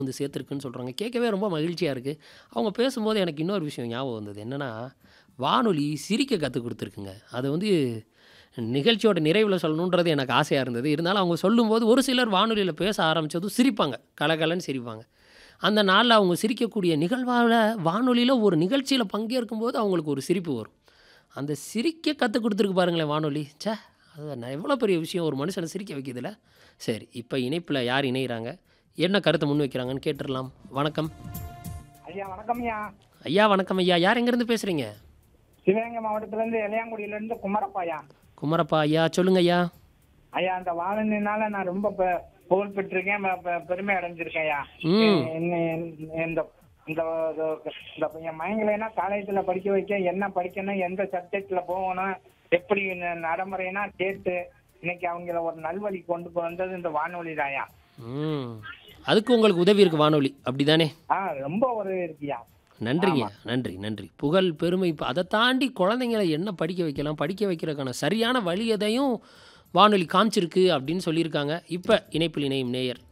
வந்து சேர்த்துருக்குன்னு சொல்கிறாங்க கேட்கவே ரொம்ப மகிழ்ச்சியாக இருக்குது அவங்க பேசும்போது எனக்கு இன்னொரு விஷயம் ஞாபகம் வந்தது என்னென்னா வானொலி சிரிக்க கற்றுக் கொடுத்துருக்குங்க அது வந்து நிகழ்ச்சியோட நிறைவில் சொல்லணுன்றது எனக்கு ஆசையாக இருந்தது இருந்தாலும் அவங்க சொல்லும்போது ஒரு சிலர் வானொலியில் பேச ஆரம்பித்ததும் சிரிப்பாங்க கலகலன்னு சிரிப்பாங்க அந்த நாளில் அவங்க சிரிக்கக்கூடிய நிகழ்வால் வானொலியில் ஒரு நிகழ்ச்சியில் பங்கேற்கும் போது அவங்களுக்கு ஒரு சிரிப்பு வரும் அந்த சிரிக்க கற்றுக் கொடுத்துருக்கு பாருங்களேன் வானொலி ச்சே அது நான் எவ்வளோ பெரிய விஷயம் ஒரு மனுஷனை சிரிக்க வைக்கிறதுல சரி இப்போ இணைப்பில் யார் இணைகிறாங்க என்ன கருத்தை முன் வைக்கிறாங்கன்னு கேட்டுடலாம் வணக்கம் ஐயா வணக்கம் ஐயா ஐயா வணக்கம் ஐயா யார் எங்கேருந்து பேசுகிறீங்க சிவகங்கை மாவட்டத்துல இருந்து இளையாங்குடியில இருந்து குமரப்பாயா குமரப்பா ஐயா சொல்லுங்க ஐயா ஐயா அந்த வாழனினால நான் ரொம்ப பெ- புகழ் பெற்றிருக்கேன் பெ- பெ- பெருமை அடைஞ்சிருக்கேன் ஐயா ம் என்ன- என்ன- இந்த இந்த இந்த என் மயங்களைனா காலேஜ்ல படிக்க வைக்க என்ன படிக்கணும் எந்த சப்ஜெக்ட்ல போகணும் எப்படி ந- நடைமுறைனா கேட்டு இன்னைக்கு அவங்கள ஒரு நல்வழி கொண்டு வந்தது இந்த வானொலி தாயா ம் அதுக்கு உங்களுக்கு உதவி இருக்கு வானொலி அப்படிதானே ஆ ரொம்ப ஒரு இருக்கியா நன்றிங்க நன்றி நன்றி புகழ் பெருமை இப்போ அதை தாண்டி குழந்தைங்களை என்ன படிக்க வைக்கலாம் படிக்க வைக்கிறதுக்கான சரியான வழி எதையும் வானொலி காமிச்சிருக்கு அப்படின்னு சொல்லியிருக்காங்க இப்போ இணைப்பில் இணையும் நேயர்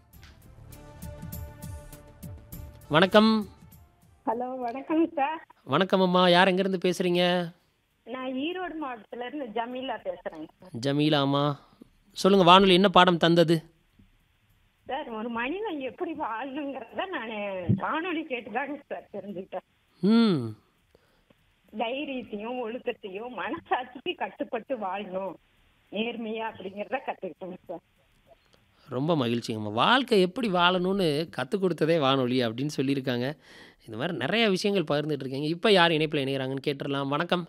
வணக்கம் ஹலோ வணக்கம் சார் வணக்கம் அம்மா யார் எங்கேருந்து பேசுகிறீங்க நான் ஈரோடு மாவட்டத்துல இருந்து ஜமீலா பேசுறேங்க சார் ஜமீலா அம்மா சொல்லுங்கள் வானொலி என்ன பாடம் தந்தது சார் ஒரு மனிதன் எப்படி வாழணுங்கிறத நான் வானொலி கேட்டுதாங்க சார் தெரிஞ்சுக்கிட்டேன் ம் தைரியத்தையும் ஒழுக்கத்தையும் மனசாட்சிக்கு கட்டுப்பட்டு வாழணும் நேர்மையா அப்படிங்கிறத கத்துக்கிட்டேங்க சார் ரொம்ப மகிழ்ச்சிங்கம்மா வாழ்க்கை எப்படி வாழணும்னு கற்றுக் கொடுத்ததே வானொலி அப்படின்னு சொல்லியிருக்காங்க இந்த மாதிரி நிறைய விஷயங்கள் பகிர்ந்துட்டு இருக்கீங்க இப்போ யார் இணைப்பில் இணைகிறாங்கன்னு கேட்டுடலாம் வணக்கம்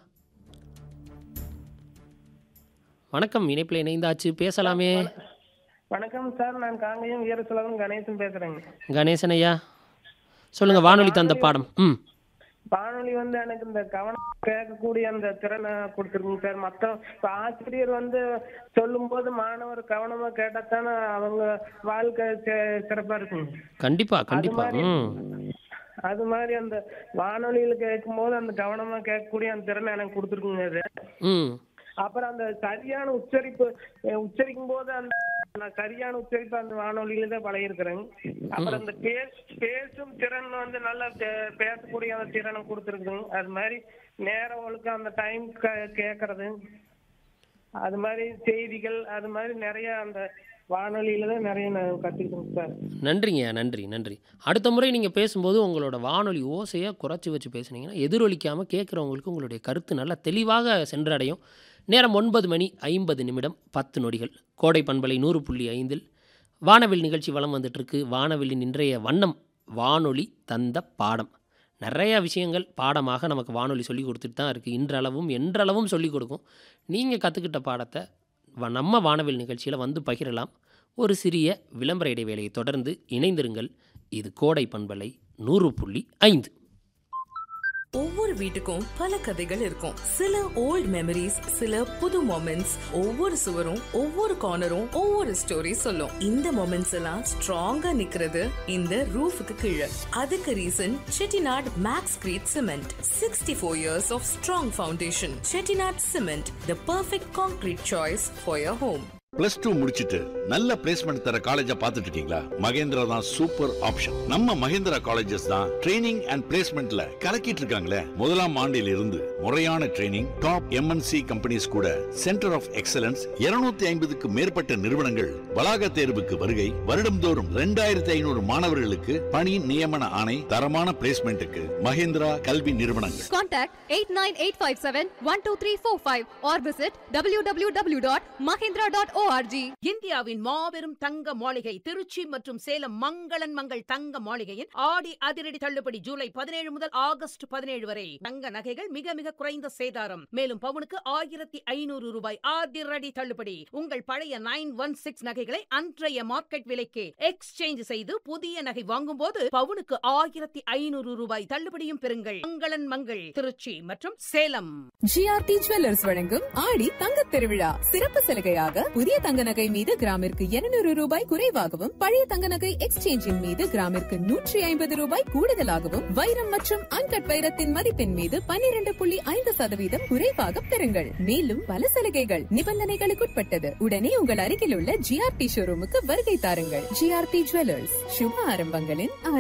வணக்கம் இணைப்பில் இணைந்தாச்சு பேசலாமே வணக்கம் சார் நான் காங்கேயம் வீரசுலகம் கணேசன் பேசுறேங்க கணேசன் ஐயா சொல்லுங்கள் வானொலி தந்த பாடம் ம் வானொலி வந்து எனக்கு இந்த கவனம் கேட்கக்கூடிய அந்த திறனை கொடுத்துருக்குங்க சார் மற்ற இப்ப ஆசிரியர் வந்து சொல்லும்போது மாணவர் கவனமா கேட்டாத்தானே அவங்க வாழ்க்கை சி- சிறப்பா இருக்குங்க கண்டிப்பாக கண்டிப்பாக ம் அது மாதிரி அந்த வானொலியில கேட்கும்போது அந்த கவனமா கேட்கக்கூடிய அந்த திறனை எனக்கு கொடுத்துருக்குங்க அது ம் அப்புறம் அந்த சரியான உச்சரிப்பு அஹ் உச்சரிக்கும் போது அந்த நான் சரியான உச்சரிப்பு அந்த வானொலியில தான் பழகிருக்கிறேங்க அப்புறம் அந்த பேஸ் பேசும் திறன் வந்து நல்லா பே- பேசக்கூடிய அந்த திறனை கொடுத்துருக்குங்க அது மாதிரி நேரம் ஒழுக்கம் அந்த டைம் கேட்கறது அது மாதிரி செய்திகள் அது மாதிரி நிறைய அந்த வானொலியில தான் நிறைய நான் கத்துக்கிட்டேங்க சார் நன்றிங்க நன்றி நன்றி அடுத்த முறை நீங்கள் பேசும்போது உங்களோட வானொலி ஓசையை குறைச்சி வச்சு பேசுனீங்கன்னா எதிரொலிக்காமல் கேட்குறவங்களுக்கு உங்களுடைய கருத்து நல்லா தெளிவாக சென்றடையும் நேரம் ஒன்பது மணி ஐம்பது நிமிடம் பத்து நொடிகள் கோடை பண்பலை நூறு புள்ளி ஐந்தில் வானவில் நிகழ்ச்சி வலம் வந்துட்டுருக்கு வானவில்லின் இன்றைய வண்ணம் வானொலி தந்த பாடம் நிறைய விஷயங்கள் பாடமாக நமக்கு வானொலி சொல்லி கொடுத்துட்டு தான் இருக்குது இன்றளவும் என்றளவும் சொல்லிக் கொடுக்கும் நீங்கள் கற்றுக்கிட்ட பாடத்தை வ- நம்ம வானவில் நிகழ்ச்சியில் வந்து பகிரலாம் ஒரு சிறிய விளம்பர இடைவேளையை தொடர்ந்து இணைந்திருங்கள் இது கோடை பண்பலை நூறு புள்ளி ஐந்து ஒவ்வொரு வீட்டுக்கும் பல கதைகள் இருக்கும் சில ஓல்ட் மெமரிஸ் சில புது மொமெண்ட்ஸ் ஒவ்வொரு சுவரும் ஒவ்வொரு கார்னரும் ஒவ்வொரு ஸ்டோரி சொல்லும் இந்த மொமெண்ட்ஸ் எல்லாம் ஸ்ட்ராங்கா நிக்கிறது இந்த ரூஃபுக்கு கீழே அதுக்கு reason Chettinad maxcreet cement sixty four years of strong foundation Chettinad cement the perfect concrete choice for your home plus two முடிச்சிட்டு நல்ல பிளேஸ்மெண்ட் தர காலேஜா பார்த்துட்டு இருக்கீங்களா மகேந்திரா தான் சூப்பர் ஆப்ஷன் நம்ம மகேந்திரா காலேஜஸ் தான் ட்ரைனிங் அண்ட் பிளேஸ்மெண்ட்ல கலக்கிட்டு இருக்காங்களே முதலாம் ஆண்டில் இருந்து முறையான ட்ரைனிங் டாப் எம்என்சி கம்பெனிஸ் கூட சென்டர் ஆஃப் எக்ஸலன்ஸ் 250 ஐம்பதுக்கு மேற்பட்ட நிறுவனங்கள் வளாக தேர்வுக்கு வருகை வருடம்தோறும் ரெண்டாயிரத்தி ஐநூறு மாணவர்களுக்கு பணி நியமன ஆணை தரமான பிளேஸ்மெண்ட்டுக்கு மகேந்திரா கல்வி நிறுவனங்கள் Contact 89857-12345 or visit www.mahindra.org. இந்தியாவின் மாபெரும் தங்க மாளிகை திருச்சி மற்றும் சேலம் மங்களன் மங்கள் தங்க மாளிகையின் ஆடி அதிரடி தள்ளுபடி ஜூலை பதினேழு முதல் ஆகஸ்ட் பதினேழு வரை தங்க நகைகள் மிக மிக குறைந்த சேதாரம் மேலும் பவுனுக்கு ஆயிரத்தி ஐநூறு ரூபாய் அதிரடி தள்ளுபடி உங்கள் பழைய நைன் ஒன் சிக்ஸ் நகைகளை அன்றைய மார்க்கெட் விலைக்கு எக்ஸ்சேஞ்ச் செய்து புதிய நகை வாங்கும் போது பவுனுக்கு ஆயிரத்தி ஐநூறு ரூபாய் தள்ளுபடியும் பெறுங்கள் மங்களன் மங்கள் திருச்சி மற்றும் சேலம் ஜிஆர்டி ஜுவல்லர்ஸ் வழங்கும் ஆடி தங்கத் திருவிழா சிறப்பு சலுகையாக புதிய புதிய தங்க நகை மீது கிராமிற்கு 200 ரூபாய் குறைவாகவும் பழைய தங்க நகை எக்ஸ்சேஞ்சின் மீது கிராமிற்கு நூற்றி ஐம்பது ரூபாய் கூடுதலாகவும் வைரம் மற்றும் அன்கட் வைரத்தின் மதிப்பின் மீது 12.5% புள்ளி ஐந்து சதவீதம் குறைவாக பெறுங்கள் மேலும் பல சலுகைகள் நிபந்தனைகளுக்குட்பட்டது உடனே உங்கள் அருகில் உள்ள ஜிஆர்டி ஷோரூமுக்கு வருகை தாருங்கள் ஜிஆர்டி ஜுவல்லர்ஸ் சுப ஆரம்பங்களின்